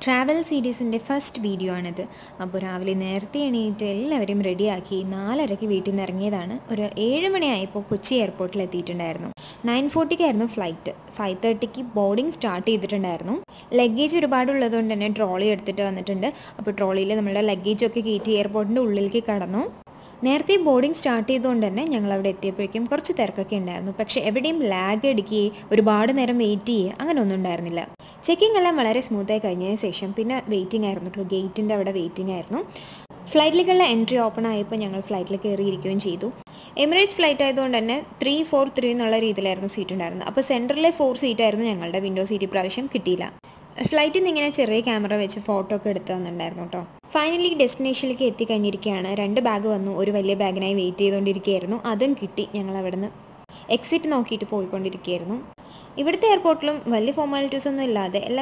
travel സീരീസിൻ്റെ first video ആണിത് അപ്പോൾ രാവിലെ നേരത്തെ എണീറ്റ് എല്ലാവരെയും റെഡിയാക്കി നാലരയ്ക്ക് വീട്ടിൽ നിന്ന് ഇറങ്ങിയതാണ് ഒരു ഏഴ് മണിയായപ്പോൾ കൊച്ചി എയർപോർട്ടിൽ എത്തിയിട്ടുണ്ടായിരുന്നു നയൻ ഫോർട്ടിക്കായിരുന്നു ഫ്ലൈറ്റ് ഫൈവ് തേർട്ടിക്ക് ബോർഡിംഗ് സ്റ്റാർട്ട് ചെയ്തിട്ടുണ്ടായിരുന്നു ലഗേജ് ഒരുപാടുള്ളത് കൊണ്ട് തന്നെ ട്രോളി എടുത്തിട്ട് വന്നിട്ടുണ്ട് അപ്പോൾ ട്രോളിയിൽ നമ്മളുടെ ലഗേജൊക്കെ കയറ്റി എയർപോർട്ടിൻ്റെ ഉള്ളിലേക്ക് കടന്നു നേരത്തെ ബോർഡിംഗ് സ്റ്റാർട്ട് ചെയ്തുകൊണ്ട് തന്നെ ഞങ്ങൾ അവിടെ എത്തിയപ്പോഴേക്കും കുറച്ച് തിരക്കൊക്കെ ഉണ്ടായിരുന്നു പക്ഷേ എവിടെയും ലാഗ് അടിക്കുകയും ഒരുപാട് നേരം വെയിറ്റ് ചെയ്യുക അങ്ങനെ ഒന്നും ഉണ്ടായിരുന്നില്ല ചെക്കിംഗ് എല്ലാം വളരെ സ്മൂത്തായി കഴിഞ്ഞതിന് ശേഷം പിന്നെ വെയിറ്റിംഗ് ആയിരുന്നു കേട്ടോ ഗേറ്റിൻ്റെ അവിടെ വെയിറ്റിംഗ് ആയിരുന്നു ഫ്ലൈറ്റിലേക്കുള്ള എൻട്രി ഓപ്പൺ ആയപ്പോൾ ഞങ്ങൾ ഫ്ലൈറ്റിൽ കയറിയിരിക്കുകയും ചെയ്തു എമിറേറ്റ്സ് ഫ്ലൈറ്റ് ആയതുകൊണ്ട് തന്നെ ത്രീ ഫോർ ത്രീ എന്നുള്ള രീതിയിലായിരുന്നു സീറ്റ് ഉണ്ടായിരുന്നത് അപ്പോൾ സെൻറ്ററിലെ ഫോർ സീറ്റ് ആയിരുന്നു ഞങ്ങളുടെ വിൻഡോ സീറ്റ് പ്രാവശ്യം കിട്ടിയില്ല ഫ്ലൈറ്റിൽ നിന്ന് ഇങ്ങനെ ചെറിയ ക്യാമറ വെച്ച് ഫോട്ടോ ഒക്കെ എടുത്ത് തന്നിട്ടുണ്ടായിരുന്നു കേട്ടോ ഫൈനലി ഡെസ്റ്റിനേഷനിലേക്ക് എത്തിക്കഴിഞ്ഞിരിക്കുകയാണ് രണ്ട് ബാഗ് വന്നു ഒരു വലിയ ബാഗിനായി വെയിറ്റ് ചെയ്തുകൊണ്ടിരിക്കുകയായിരുന്നു അതും കിട്ടി ഞങ്ങൾ അവിടെ നിന്ന് എക്സിറ്റ് നോക്കിയിട്ട് പോയിക്കൊണ്ടിരിക്കുകയായിരുന്നു ഇവിടുത്തെ എയർപോർട്ടിലും വലിയ ഫോർമാലിറ്റീസ് ഒന്നും ഇല്ലാതെ എല്ലാ